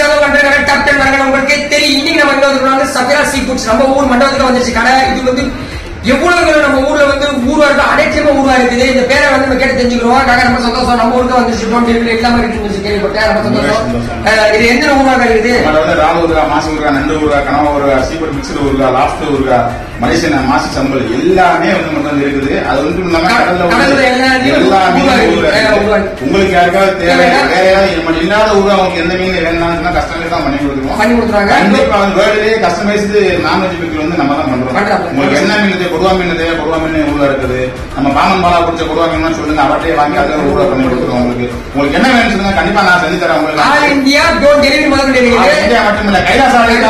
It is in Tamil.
சர்வ் பண்ற டாப் டென் வரங்க உங்களுக்கு தெரியும் இன்னைக்கு நம்ம எங்க வந்து சத்யா சீ ஃபுட்ஸ் நம்ம ஊர் மண்டபத்துக்கு வந்துருச்சு கடை இது வந்து எவ்வளவு பேர் நம்ம ஊர்ல வந்து ஊர்வா இருக்கு அடைச்சமா ஊர்வா இருக்குது இந்த பேரை வந்து நம்ம கேட்டு தெரிஞ்சுக்கிறோம் நாங்க ரொம்ப சந்தோஷம் நம்ம ஊருக்கு வந்துருச்சு டோன் டெலிவரி எல்லாமே இருக்குன்னு கேள்விப்பட்டேன் ரொம்ப சந்தோஷம் அஹ் இது எந்த ஊர்வா இருக்குது நம்மள வந்து ராகு ஊருகா மாசி ஊருகா நண்டு ஊருகா கனவா ஊருகா சீப்பர் மிக்சர் ஊருகா லாப்ஸ்டர் ஊருகா மலேசியன் மாசி சம்பல் எல்லாமே வந்து நம்ம வந்து இருக்குது அது வந்து இல்லாம கடல்ல கடல்ல வந்து எல்லாத்தையும் எல்லாமே ஊருகா இருக்கு. ஊருகா அஹ் ஊருகா இருக்கு. இருக்கு. உங்களுக்கு யாருக்காவது தேவை தேவைன்னா? வேற ஏதாவது நம்ம இல்லாத ஊருகா உங்களுக்கு எந்த மீன் வேணும்னா கஸ்டமைஸ் தான் பண்ணி கொடுத்துருவோம் பண்ணி கொடுத்துறாங்க கண்டிப்பா வந்து வேர்ல்டுலேயே கஸ்டமைஸ்டு நான்வெஜ் பிக்கல் வந்து நம்ம தான் பண்றோம் பண்றாங்க. உங்களுக்கு என்ன மீன் தேவை கொடுவா மீன் தேவை கொடுவா மீன் ஊருகா இருக்குது நம்ம பாமன் பாலா பிடிச்ச கொடுவா மீன் சொல்லுங்க அவர்கிட்டயே வாங்கி அதை ஊருகா பண்ணி கொடுத்துருவோம் உங்களுக்கு உங்களுக்கு என்ன வேணும் சொல்லுங்க கண்டிப்பா நான் செஞ்சு தரேன் உங்களுக்கு ஆல் இந்தியா டோன் டெலிவரி முதல்ல ஆல் இருக்குது இந்தியா மட்டும் இல்ல கைலாசாலை